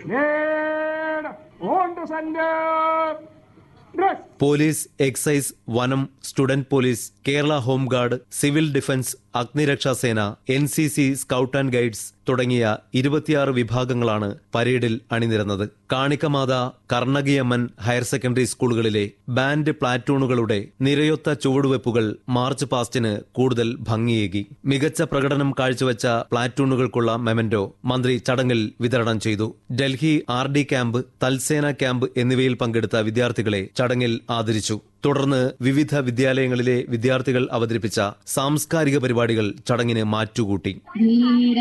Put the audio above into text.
Lead on to sender. Dress. Police excise വനം student police Kerala home guard civil defence അഗ്നിരക്ഷാസേന N C C scout and guides തുടങ്ങിയ ഇരുപത്തിയാറ് വിഭാഗങ്ങളാണ് പരേഡിൽ അണിനിരന്നത് കാണിക്കമാത കർണകിയമ്മൻ ഹയർ സെക്കൻഡറി സ്കൂളുകളിലെ ബാൻഡ് പ്ലാറ്റൂണുകളുടെ നിരയൊത്ത ചുവടുവെപ്പുകൾ മാർച്ച് പാസ്റ്റിന് കൂടുതൽ ഭംഗിയേകി മികച്ച പ്രകടനം കാഴ്ചവെച്ച പ്ലാറ്റൂണുകൾക്കുള്ള മെമന്റോ മന്ത്രി ചടങ്ങിൽ വിതരണം ചെയ്തു Delhi R D camp Thal Sena camp എന്നിവയിൽ പങ്കെടുത്ത വിദ്യാർത്ഥികളെ ചടങ്ങിൽ ആദരിച്ചു തുടർന്ന് വിവിധ വിദ്യാലയങ്ങളിലെ വിദ്യാർത്ഥികൾ അവതരിപ്പിച്ച സാംസ്കാരിക പരിപാടികൾ ചടങ്ങിന് മാറ്റുകൂട്ടി ധീര